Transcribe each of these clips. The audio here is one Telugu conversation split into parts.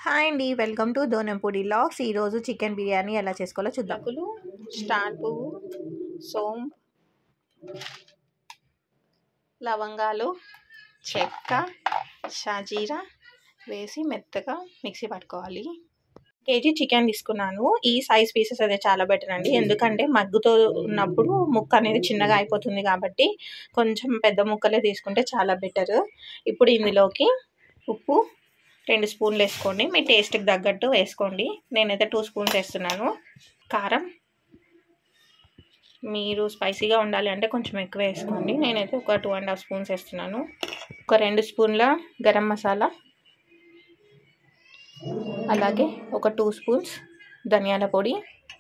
హాయ్ అండి వెల్కమ్ టు దోనంపూడి లాగ్స్ ఈరోజు చికెన్ బిర్యానీ ఎలా చేసుకోవాలో చూద్దాం ఆకులు స్టార్ పువ్వు సోంపు లవంగాలు చెక్క షాజీరా వేసి మెత్తగా మిక్సీ పట్టుకోవాలి కేజీ చికెన్ తీసుకున్నాను ఈ సైజ్ పీసెస్ అదే చాలా బెటర్ అండి ఎందుకంటే మగ్గుతో ఉన్నప్పుడు ముక్క అనేది చిన్నగా అయిపోతుంది కాబట్టి కొంచెం పెద్ద ముక్కలే తీసుకుంటే చాలా బెటర్ ఇప్పుడు ఇందులోకి ఉప్పు రెండు స్పూన్లు వేసుకోండి మీ టేస్ట్కి తగ్గట్టు వేసుకోండి నేనైతే టూ స్పూన్స్ వేస్తున్నాను కారం మీరు స్పైసీగా ఉండాలి అంటే కొంచెం ఎక్కువ వేసుకోండి నేనైతే ఒక టూ అండ్ హాఫ్ స్పూన్స్ వేస్తున్నాను ఒక రెండు స్పూన్ల గరం మసాలా అలాగే ఒక టూ స్పూన్స్ ధనియాల పొడి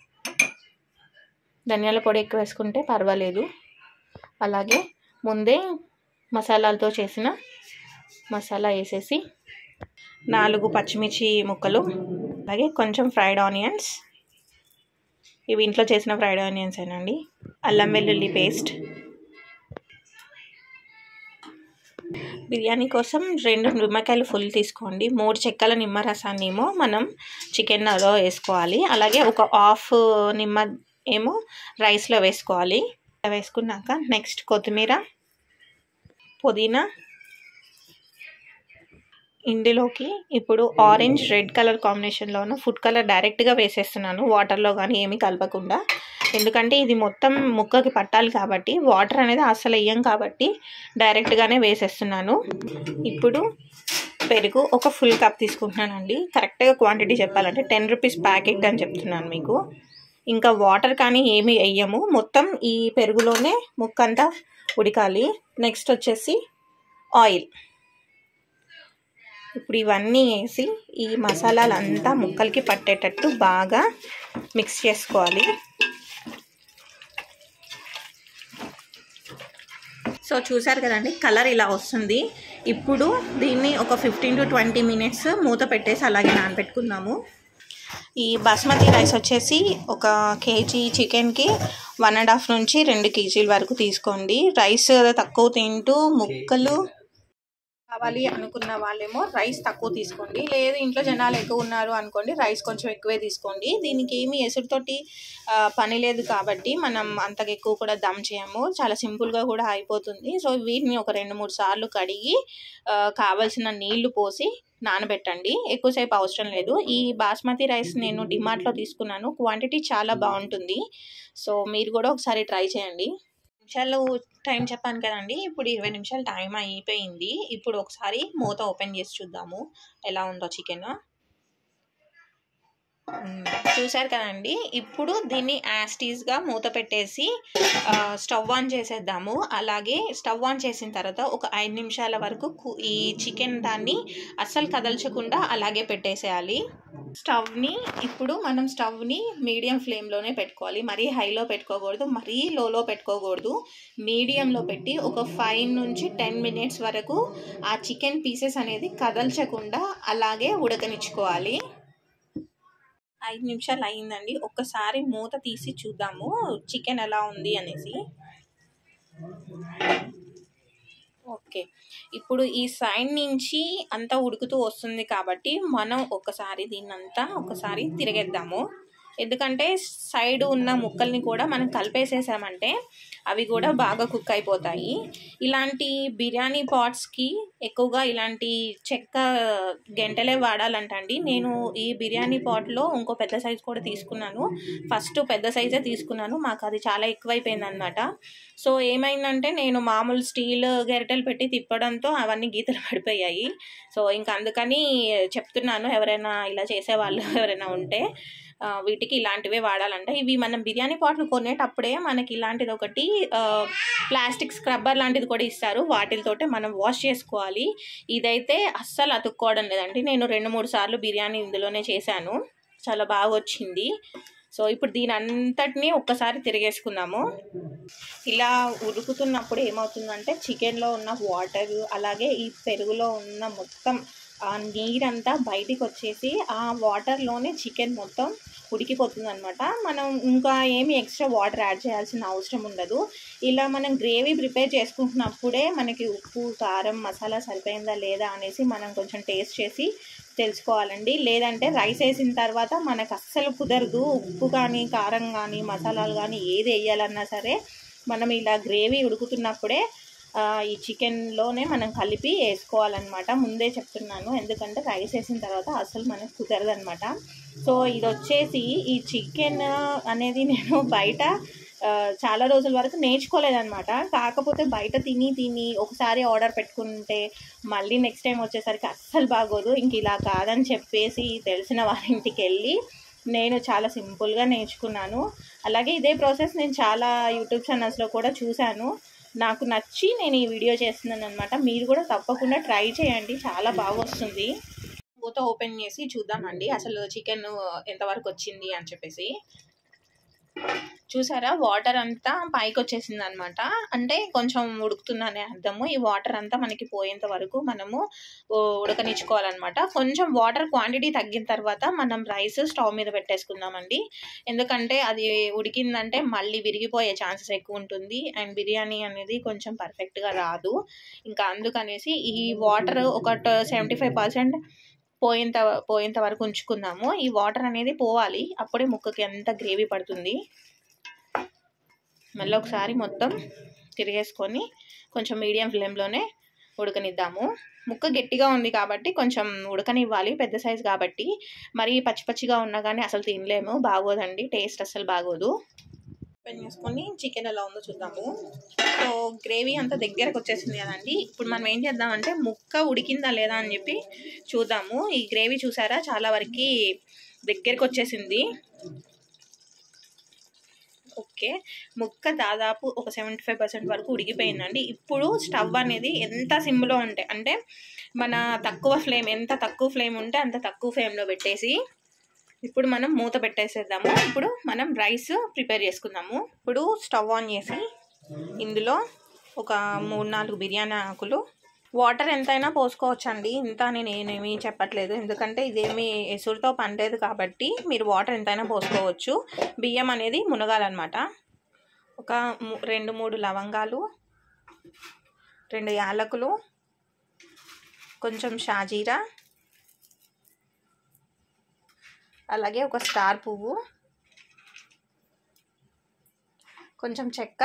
ధనియాల పొడి ఎక్కువ వేసుకుంటే పర్వాలేదు అలాగే ముందే మసాలాలతో చేసిన మసాలా వేసేసి నాలుగు పచ్చిమిర్చి ముక్కలు అలాగే కొంచెం ఫ్రైడ్ ఆనియన్స్ ఇవి ఇంట్లో చేసిన ఫ్రైడ్ ఆనియన్స్ ఏనండి అల్లం వెల్లుల్లి పేస్ట్ బిర్యానీ కోసం రెండు నిమ్మకాయలు ఫుల్ తీసుకోండి మూడు చెక్కల నిమ్మరసాన్ని ఏమో మనం చికెన్లో వేసుకోవాలి అలాగే ఒక హాఫ్ నిమ్మ ఏమో రైస్లో వేసుకోవాలి వేసుకున్నాక నెక్స్ట్ కొత్తిమీర పుదీనా ఇందులోకి ఇప్పుడు ఆరెంజ్ రెడ్ కలర్ కాంబినేషన్లోను ఫుడ్ కలర్ డైరెక్ట్గా వేసేస్తున్నాను వాటర్లో కానీ ఏమీ కలపకుండా ఎందుకంటే ఇది మొత్తం ముక్కకి పట్టాలి కాబట్టి వాటర్ అనేది అసలు వేయం కాబట్టి డైరెక్ట్గానే వేసేస్తున్నాను ఇప్పుడు పెరుగు ఒక ఫుల్ కప్ తీసుకుంటున్నానండి కరెక్ట్గా క్వాంటిటీ చెప్పాలంటే టెన్ రూపీస్ ప్యాకెట్ అని చెప్తున్నాను మీకు ఇంకా వాటర్ కానీ ఏమి వేయము మొత్తం ఈ పెరుగులోనే ముక్కంతా ఉడకాలి నెక్స్ట్ వచ్చేసి ఆయిల్ ఇప్పుడు ఇవన్నీ వేసి ఈ మసాలాలంతా ముక్కలకి పట్టేటట్టు బాగా మిక్స్ చేసుకోవాలి సో చూసారు కదండి కలర్ ఇలా వస్తుంది ఇప్పుడు దీన్ని ఒక ఫిఫ్టీన్ టు ట్వంటీ మినిట్స్ మూత పెట్టేసి అలాగే నానబెట్టుకుందాము ఈ బాస్మతి రైస్ వచ్చేసి ఒక కేజీ చికెన్కి వన్ అండ్ హాఫ్ నుంచి రెండు కేజీల వరకు తీసుకోండి రైస్ తక్కువ తింటూ ముక్కలు కావాలి అనుకున్న వాళ్ళేమో రైస్ తక్కువ తీసుకోండి లేదు ఇంట్లో జనాలు ఎక్కువ ఉన్నారు అనుకోండి రైస్ కొంచెం ఎక్కువే తీసుకోండి దీనికి ఏమి ఎసురుతోటి పని లేదు కాబట్టి మనం అంతగా ఎక్కువ కూడా దమ్ చేయము చాలా సింపుల్గా కూడా అయిపోతుంది సో వీటిని ఒక రెండు మూడు సార్లు కడిగి కావలసిన నీళ్లు పోసి నానబెట్టండి ఎక్కువసేపు అవసరం లేదు ఈ బాస్మతి రైస్ నేను డిమార్ట్లో తీసుకున్నాను క్వాంటిటీ చాలా బాగుంటుంది సో మీరు కూడా ఒకసారి ట్రై చేయండి నిమిషాలు టైం చెప్పాను కదండి ఇప్పుడు ఇరవై నిమిషాలు టైం అయిపోయింది ఇప్పుడు ఒకసారి మూత ఓపెన్ చేసి చూద్దాము ఎలా ఉందో చికెన్ చూసారు కదండి ఇప్పుడు దీన్ని యాస్టీస్గా మూత పెట్టేసి స్టవ్ ఆన్ చేసేద్దాము అలాగే స్టవ్ ఆన్ చేసిన తర్వాత ఒక ఐదు నిమిషాల వరకు ఈ చికెన్ దాన్ని అస్సలు కదల్చకుండా అలాగే పెట్టేసేయాలి స్టవ్ని ఇప్పుడు మనం స్టవ్ని మీడియం ఫ్లేమ్లోనే పెట్టుకోవాలి మరీ హైలో పెట్టుకోకూడదు మరీ లోలో పెట్టుకోకూడదు మీడియంలో పెట్టి ఒక ఫైవ్ నుంచి టెన్ మినిట్స్ వరకు ఆ చికెన్ పీసెస్ అనేది కదల్చకుండా అలాగే ఉడకనిచ్చుకోవాలి ఐదు నిమిషాలు అయిందండి ఒక్కసారి మూత తీసి చూద్దాము చికెన్ ఎలా ఉంది అనేసి ఓకే ఇప్పుడు ఈ సైడ్ నుంచి అంతా ఉడుకుతూ వస్తుంది కాబట్టి మనం ఒకసారి దీన్నంతా ఒకసారి తిరిగేద్దాము ఎందుకంటే సైడ్ ఉన్న ముక్కల్ని కూడా మనం కలిపేసేసామంటే అవి కూడా బాగా కుక్ అయిపోతాయి ఇలాంటి బిర్యానీ పాట్స్కి ఎక్కువగా ఇలాంటి చెక్క గంటలే వాడాలంటండి నేను ఈ బిర్యానీ పాట్లో ఇంకో పెద్ద సైజు కూడా తీసుకున్నాను ఫస్ట్ పెద్ద సైజే తీసుకున్నాను మాకు అది చాలా ఎక్కువైపోయింది అనమాట సో ఏమైందంటే నేను మామూలు స్టీల్ గెరటలు పెట్టి తిప్పడంతో అవన్నీ గీతలు పడిపోయాయి సో ఇంకా అందుకని చెప్తున్నాను ఎవరైనా ఇలా చేసేవాళ్ళు ఎవరైనా ఉంటే వీటికి ఇలాంటివే వాడాలంట ఇవి మనం బిర్యానీ పాట్లు కొనేటప్పుడే మనకి ఇలాంటిది ఒకటి ప్లాస్టిక్ స్క్రబ్బర్ లాంటిది కూడా ఇస్తారు వాటితోటే మనం వాష్ చేసుకోవాలి ఇదైతే అస్సలు అతుక్కోవడం లేదండి నేను రెండు మూడు సార్లు బిర్యానీ ఇందులోనే చేశాను చాలా బాగా వచ్చింది సో ఇప్పుడు దీని అంతటినీ ఒక్కసారి తిరిగేసుకుందాము ఇలా ఉడుకుతున్నప్పుడు ఏమవుతుందంటే చికెన్లో ఉన్న వాటర్ అలాగే ఈ పెరుగులో ఉన్న మొత్తం ఆ నీరంతా బయటికి వచ్చేసి ఆ వాటర్లోనే చికెన్ మొత్తం ఉడికిపోతుంది అనమాట మనం ఇంకా ఏమి ఎక్స్ట్రా వాటర్ యాడ్ చేయాల్సిన అవసరం ఉండదు ఇలా మనం గ్రేవీ ప్రిపేర్ చేసుకుంటున్నప్పుడే మనకి ఉప్పు కారం మసాలా సరిపోయిందా లేదా అనేసి మనం కొంచెం టేస్ట్ చేసి తెలుసుకోవాలండి లేదంటే రైస్ వేసిన తర్వాత మనకు అస్సలు కుదరదు ఉప్పు కానీ కారం కానీ మసాలాలు కానీ ఏది వేయాలన్నా సరే మనం ఇలా గ్రేవీ ఉడుకుతున్నప్పుడే ఆ, ఈ చికెన్లోనే మనం కలిపి వేసుకోవాలన్నమాట ముందే చెప్తున్నాను ఎందుకంటే రైస్ వేసిన తర్వాత అసలు మనకు కుదరదనమాట సో ఇది వచ్చేసి ఈ చికెన్ అనేది నేను బయట ఆ, చాలా రోజుల వరకు నేర్చుకోలేదన్నమాట కాకపోతే బయట తిని తిని ఒకసారి ఆర్డర్ పెట్టుకుంటే మళ్ళీ నెక్స్ట్ టైం వచ్చేసరికి అస్సలు బాగోదు ఇంక ఇలా కాదని చెప్పేసి తెలిసిన వారి ఇంటికి వెళ్ళి నేను చాలా సింపుల్గా నేర్చుకున్నాను అలాగే ఇదే ప్రాసెస్ నేను చాలా యూట్యూబ్ ఛానల్స్లో కూడా చూశాను నాకు నచ్చి నేను ఈ వీడియో చేస్తున్నాను అనమాట మీరు కూడా తప్పకుండా ట్రై చేయండి చాలా బాగా వస్తుంది మూత ఓపెన్ చేసి చూద్దామండి అసలు చికెన్ ఎంతవరకు వచ్చింది అని చెప్పేసి చూసారా వాటర్ అంతా పైకి వచ్చేసింది అనమాట అంటే కొంచెం ఉడుకుతుందనే అర్థము ఈ వాటర్ అంతా మనకి పోయేంత వరకు మనము ఉ- ఉడకనిచ్చుకోవాలన్నమాట కొంచెం వాటర్ క్వాంటిటీ తగ్గిన తర్వాత మనం రైస్ స్టవ్ మీద పెట్టేసుకుందామండి ఎందుకంటే అది ఉడికిందంటే మళ్ళీ విరిగిపోయే ఛాన్సెస్ ఎక్కువ ఉంటుంది అండ్ బిర్యానీ అనేది కొంచెం పర్ఫెక్ట్గా రాదు ఇంకా అందుకనేసి ఈ వాటర్ ఒక సెవెంటీ ఫైవ్ పర్సెంట్ పోయేంత పోయేంత వరకు ఉంచుకుందాము ఈ వాటర్ అనేది పోవాలి అప్పుడే ముక్కకి ఎంత గ్రేవీ పడుతుంది మళ్ళీ ఒకసారి మొత్తం తిరిగేసుకొని కొంచెం మీడియం ఫ్లేమ్లోనే ఉడకనిద్దాము ముక్క గట్టిగా ఉంది కాబట్టి కొంచెం ఉడకనివ్వాలి పెద్ద సైజు కాబట్టి మరి పచ్చి పచ్చిగా ఉన్నా కానీ అసలు తినలేము బాగోదండి టేస్ట్ అసలు బాగోదు ఓపెన్ చేసుకొని చికెన్ ఎలా ఉందో చూద్దాము సో గ్రేవీ అంతా దగ్గరకు వచ్చేసింది కదండి ఇప్పుడు మనం ఏం చేద్దామంటే ముక్క ఉడికిందా లేదా అని చెప్పి చూద్దాము ఈ గ్రేవీ చూసారా చాలా వరకు దగ్గరకు వచ్చేసింది ఓకే ముక్క దాదాపు ఒక సెవెంటీ ఫైవ్ పర్సెంట్ వరకు ఉడికిపోయిందండి ఇప్పుడు స్టవ్ అనేది ఎంత సిమ్లో ఉంటే అంటే మన తక్కువ ఫ్లేమ్ ఎంత తక్కువ ఫ్లేమ్ ఉంటే అంత తక్కువ ఫ్లేమ్లో పెట్టేసి ఇప్పుడు మనం మూత పెట్టేసేద్దాము ఇప్పుడు మనం రైస్ ప్రిపేర్ చేసుకుందాము ఇప్పుడు స్టవ్ ఆన్ చేసి ఇందులో ఒక మూడు నాలుగు బిర్యానీ ఆకులు వాటర్ ఎంతైనా పోసుకోవచ్చండి ఇంత అని నేనేమి చెప్పట్లేదు ఎందుకంటే ఇదేమి ఎసురుతో పండేది కాబట్టి మీరు వాటర్ ఎంతైనా పోసుకోవచ్చు బియ్యం అనేది మునగాలన్నమాట ఒక ము- రెండు మూడు లవంగాలు రెండు యాలకులు కొంచెం షాజీరా అలాగే ఒక స్టార్ పువ్వు కొంచెం చెక్క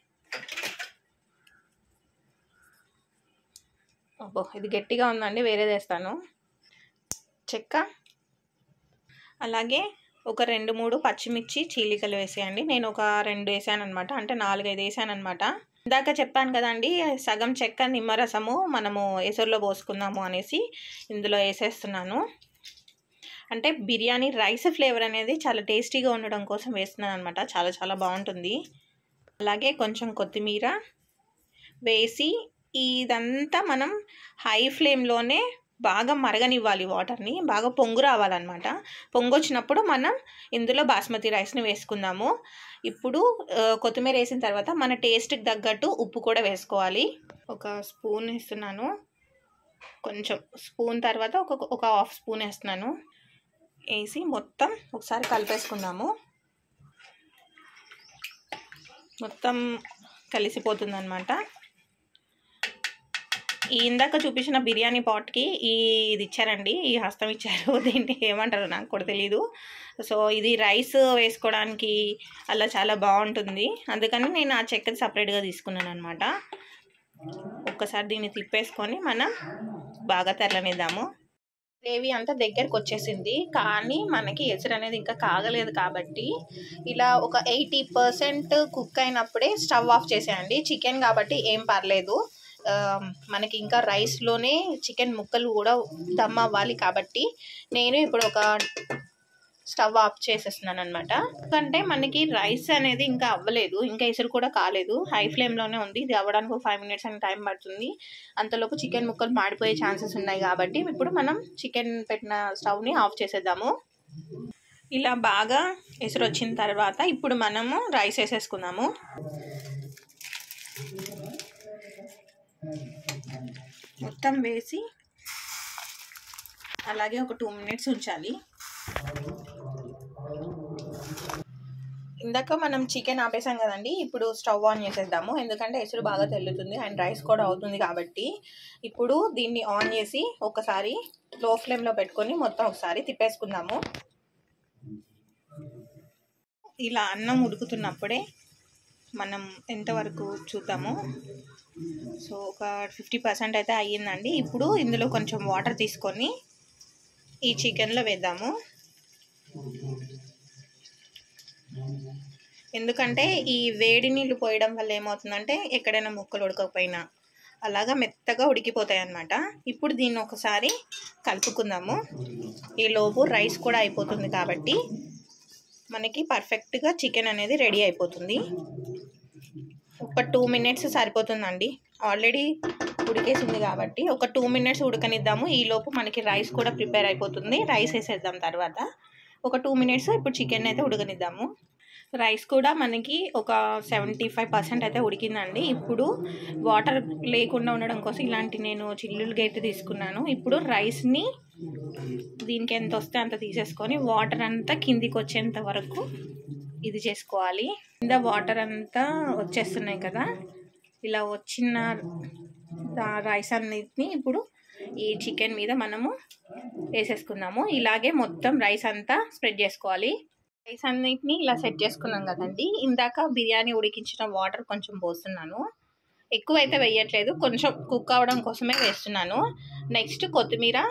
అబ్బో ఇది గట్టిగా ఉందండి వేరేది వేస్తాను చెక్క అలాగే ఒక రెండు మూడు పచ్చిమిర్చి చీలికలు వేసేయండి నేను ఒక రెండు వేసాను అనమాట అంటే నాలుగైదు వేసాను అనమాట ఇందాక చెప్పాను కదండి సగం చెక్క నిమ్మరసము మనము ఎసరులో పోసుకుందాము అనేసి ఇందులో వేసేస్తున్నాను అంటే బిర్యానీ రైస్ ఫ్లేవర్ అనేది చాలా టేస్టీగా ఉండడం కోసం వేస్తున్నాను అనమాట చాలా చాలా బాగుంటుంది అలాగే కొంచెం కొత్తిమీర వేసి ఇదంతా మనం హై ఫ్లేమ్లోనే బాగా మరగనివ్వాలి వాటర్ని బాగా పొంగు రావాలన్నమాట పొంగు వచ్చినప్పుడు మనం ఇందులో బాస్మతి రైస్ని వేసుకుందాము ఇప్పుడు ఆ, కొత్తిమీర వేసిన తర్వాత మన టేస్ట్కి తగ్గట్టు ఉప్పు కూడా వేసుకోవాలి ఒక స్పూన్ వేస్తున్నాను కొంచెం స్పూన్ తర్వాత ఒక ఒక హాఫ్ స్పూన్ వేస్తున్నాను వేసి మొత్తం ఒకసారి కలిపేసుకుందాము మొత్తం కలిసిపోతుంది అనమాట ఈ ఇందాక చూపించిన బిర్యానీ పాట్కి ఈ ఇది ఇచ్చారండి ఈ హస్తం ఇచ్చారు దీన్ని ఏమంటారో నాకు కూడా తెలియదు సో ఇది రైస్ వేసుకోవడానికి అలా చాలా బాగుంటుంది అందుకని నేను ఆ చెక్కది సపరేట్గా తీసుకున్నాను అనమాట ఒక్కసారి దీన్ని తిప్పేసుకొని మనం బాగా తెల్లనిద్దాము గ్రేవీ అంతా దగ్గరకు వచ్చేసింది కానీ మనకి ఎసరు అనేది ఇంకా కాగలేదు కాబట్టి ఇలా ఒక ఎయిటీ పర్సెంట్ కుక్ అయినప్పుడే స్టవ్ ఆఫ్ చేసేయండి చికెన్ కాబట్టి ఏం పర్లేదు ఆ, మనకి ఇంకా రైస్లోనే చికెన్ ముక్కలు కూడా దమ్ అవ్వాలి కాబట్టి నేను ఇప్పుడు ఒక స్టవ్ ఆఫ్ చేసేస్తున్నాను అనమాట ఎందుకంటే మనకి రైస్ అనేది ఇంకా అవ్వలేదు ఇంకా ఎసురు కూడా కాలేదు హై ఫ్లేమ్లోనే ఉంది ఇది అవ్వడానికి ఒక ఫైవ్ మినిట్స్ అని టైం పడుతుంది అంతలోపు చికెన్ ముక్కలు మాడిపోయే ఛాన్సెస్ ఉన్నాయి కాబట్టి ఇప్పుడు మనం చికెన్ పెట్టిన స్టవ్ని ఆఫ్ చేసేద్దాము ఇలా బాగా ఎసురు వచ్చిన తర్వాత ఇప్పుడు మనము రైస్ వేసేసుకుందాము మొత్తం వేసి అలాగే ఒక టూ మినిట్స్ ఉంచాలి ఇందాక మనం చికెన్ ఆపేసాం కదండి ఇప్పుడు స్టవ్ ఆన్ చేసేద్దాము ఎందుకంటే ఎసురు బాగా తెల్లుతుంది అండ్ రైస్ కూడా అవుతుంది కాబట్టి ఇప్పుడు దీన్ని ఆన్ చేసి ఒకసారి లో ఫ్లేమ్లో పెట్టుకొని మొత్తం ఒకసారి తిప్పేసుకుందాము ఇలా అన్నం ఉడుకుతున్నప్పుడే మనం ఎంతవరకు చూద్దాము సో ఒక ఫిఫ్టీ పర్సెంట్ అయితే అయ్యిందండి ఇప్పుడు ఇందులో కొంచెం వాటర్ తీసుకొని ఈ చికెన్లో వేద్దాము ఎందుకంటే ఈ వేడి నీళ్ళు పోయడం వల్ల ఏమవుతుందంటే ఎక్కడైనా ముక్కలు ఉడకపోయినా అలాగా మెత్తగా ఉడికిపోతాయి అన్నమాట ఇప్పుడు దీన్ని ఒకసారి కలుపుకుందాము ఈ లోపు రైస్ కూడా అయిపోతుంది కాబట్టి మనకి పర్ఫెక్ట్గా చికెన్ అనేది రెడీ అయిపోతుంది ఒక టూ మినిట్స్ సరిపోతుందండి ఆల్రెడీ ఉడికేసింది కాబట్టి ఒక టూ మినిట్స్ ఉడకనిద్దాము ఈ లోపు మనకి రైస్ కూడా ప్రిపేర్ అయిపోతుంది రైస్ వేసేద్దాం తర్వాత ఒక టూ మినిట్స్ ఇప్పుడు చికెన్ అయితే ఉడకనిద్దాము రైస్ కూడా మనకి ఒక సెవెంటీ ఫైవ్ పర్సెంట్ అయితే ఉడికిందండి ఇప్పుడు వాటర్ లేకుండా ఉండడం కోసం ఇలాంటి నేను చిల్లులు గేట్ తీసుకున్నాను ఇప్పుడు రైస్ని దీనికి ఎంత వస్తే అంత తీసేసుకొని వాటర్ అంతా కిందికి వచ్చేంత వరకు ఇది చేసుకోవాలి కింద వాటర్ అంతా వచ్చేస్తున్నాయి కదా ఇలా వచ్చిన రైస్ అన్నిటిని ఇప్పుడు ఈ చికెన్ మీద మనము వేసేసుకుందాము ఇలాగే మొత్తం రైస్ అంతా స్ప్రెడ్ చేసుకోవాలి రైస్ అన్నిటిని ఇలా సెట్ చేసుకున్నాం కదండి ఇందాక బిర్యానీ ఉడికించిన వాటర్ కొంచెం పోస్తున్నాను ఎక్కువ అయితే వేయట్లేదు కొంచెం కుక్ అవ్వడం కోసమే వేస్తున్నాను నెక్స్ట్ కొత్తిమీర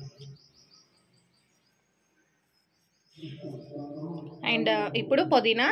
అండ్ ఇప్పుడు పుదీనా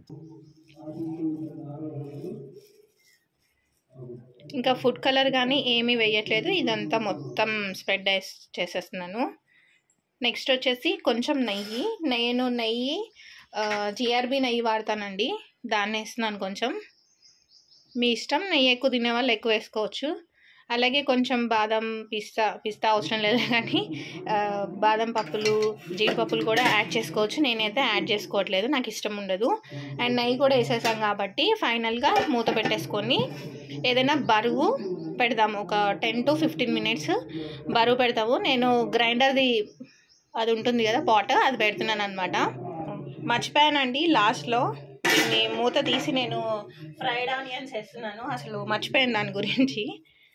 ఇంకా ఫుడ్ కలర్ కానీ ఏమీ వేయట్లేదు ఇదంతా మొత్తం స్ప్రెడ్ చేసేస్తున్నాను నెక్స్ట్ వచ్చేసి కొంచెం నెయ్యి నేను నెయ్యి జిఆర్బి నెయ్యి వాడతానండి దాన్ని వేస్తున్నాను కొంచెం మీ ఇష్టం నెయ్యి ఎక్కువ తినే వాళ్ళు ఎక్కువ వేసుకోవచ్చు అలాగే కొంచెం బాదం పిస్తా పిస్తా అవసరం లేదు కానీ బాదం పప్పులు జీడిపప్పులు కూడా యాడ్ చేసుకోవచ్చు నేనైతే యాడ్ చేసుకోవట్లేదు నాకు ఇష్టం ఉండదు అండ్ నెయ్యి కూడా వేసేసాం కాబట్టి ఫైనల్గా మూత పెట్టేసుకొని ఏదైనా బరువు పెడదాము ఒక టెన్ టు ఫిఫ్టీన్ మినిట్స్ బరువు పెడతాము నేను గ్రైండర్ది అది ఉంటుంది కదా పాట్ అది పెడుతున్నాను అనమాట మర్చిపోయానండి లాస్ట్లో దీన్ని మూత తీసి నేను ఫ్రైడ్ ఆనియన్స్ వేస్తున్నాను అసలు మర్చిపోయాను దాని గురించి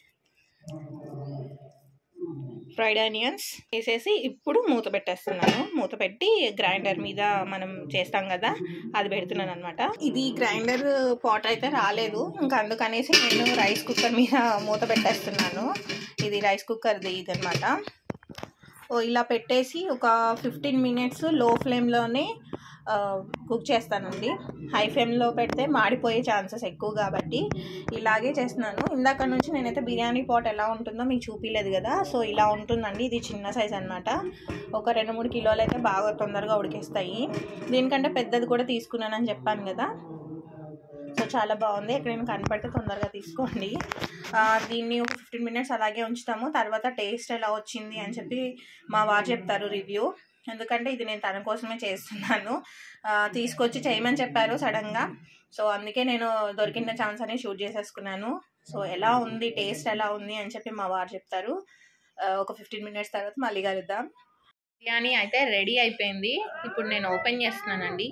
ఫ్రైడ్ ఆనియన్స్ వేసేసి ఇప్పుడు మూత పెట్టేస్తున్నాను మూత పెట్టి గ్రైండర్ మీద మనం చేస్తాం కదా అది పెడుతున్నాను అనమాట ఇది గ్రైండర్ పాట్ అయితే రాలేదు ఇంకా అందుకనేసి నేను రైస్ కుక్కర్ మీద మూత పెట్టేస్తున్నాను ఇది రైస్ కుక్కర్ది ఇదనమాట ఓ ఇలా పెట్టేసి ఒక ఫిఫ్టీన్ మినిట్స్ లో ఫ్లేమ్లోనే కుక్ చేస్తానండి హై ఫ్లేమ్లో పెడితే మాడిపోయే ఛాన్సెస్ ఎక్కువ కాబట్టి ఇలాగే చేస్తున్నాను ఇందాక నుంచి నేనైతే బిర్యానీ పాట్ ఎలా ఉంటుందో మీకు చూపించలేదు కదా సో ఇలా ఉంటుందండి ఇది చిన్న సైజ్ అనమాట ఒక రెండు మూడు కిలోలు అయితే బాగా తొందరగా ఉడికేస్తాయి దీనికంటే పెద్దది కూడా తీసుకున్నానని చెప్పాను కదా సో చాలా బాగుంది ఎక్కడైనా కనపడితే తొందరగా తీసుకోండి దీన్ని ఒక ఫిఫ్టీన్ మినిట్స్ అలాగే ఉంచుతాము తర్వాత టేస్ట్ ఎలా వచ్చింది అని చెప్పి మా వారు చెప్తారు రివ్యూ ఎందుకంటే ఇది నేను తన కోసమే చేస్తున్నాను తీసుకొచ్చి చేయమని చెప్పారు సడన్గా సో అందుకే నేను దొరికిన ఛాన్స్ అని షూట్ చేసేసుకున్నాను సో ఎలా ఉంది టేస్ట్ ఎలా ఉంది అని చెప్పి మా వారు చెప్తారు ఒక ఫిఫ్టీన్ మినిట్స్ తర్వాత మళ్ళీ కలుద్దాం బిర్యానీ అయితే రెడీ అయిపోయింది ఇప్పుడు నేను ఓపెన్ చేస్తున్నానండి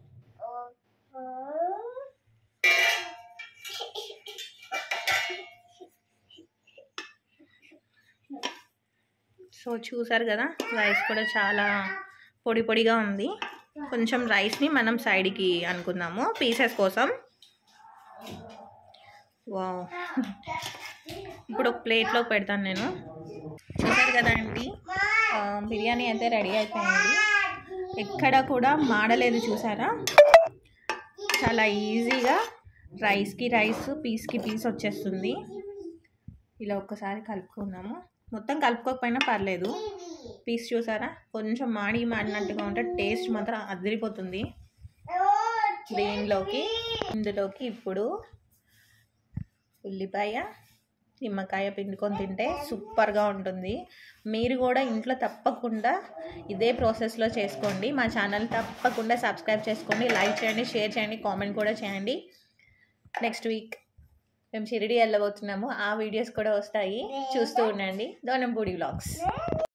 సో చూసారు కదా రైస్ కూడా చాలా పొడి పొడిగా ఉంది కొంచెం రైస్ని మనం సైడ్కి అనుకుందాము పీసెస్ కోసం వా ఇప్పుడు ఒక ప్లేట్లో పెడతాను నేను చూసారు కదండి బిర్యానీ అయితే రెడీ అయిపోయింది ఎక్కడ కూడా మాడలేదు చూసారా చాలా ఈజీగా రైస్కి రైస్ పీస్కి పీస్ వచ్చేస్తుంది ఇలా ఒక్కసారి కలుపుకుందాము మొత్తం కలుపుకోకపోయినా పర్లేదు పీస్ చూసారా కొంచెం మాడి మాడినట్టుగా ఉంటే టేస్ట్ మాత్రం అదిరిపోతుంది దీనిలోకి ఇందులోకి ఇప్పుడు ఉల్లిపాయ నిమ్మకాయ పిండుకొని తింటే సూపర్గా ఉంటుంది మీరు కూడా ఇంట్లో తప్పకుండా ఇదే ప్రాసెస్లో చేసుకోండి మా ఛానల్ తప్పకుండా సబ్స్క్రైబ్ చేసుకోండి లైక్ చేయండి షేర్ చేయండి కామెంట్ కూడా చేయండి నెక్స్ట్ వీక్ మేము షిరిడి వెళ్ళబోతున్నాము ఆ వీడియోస్ కూడా వస్తాయి చూస్తూ ఉండండి దోనంపూడి వ్లాగ్స్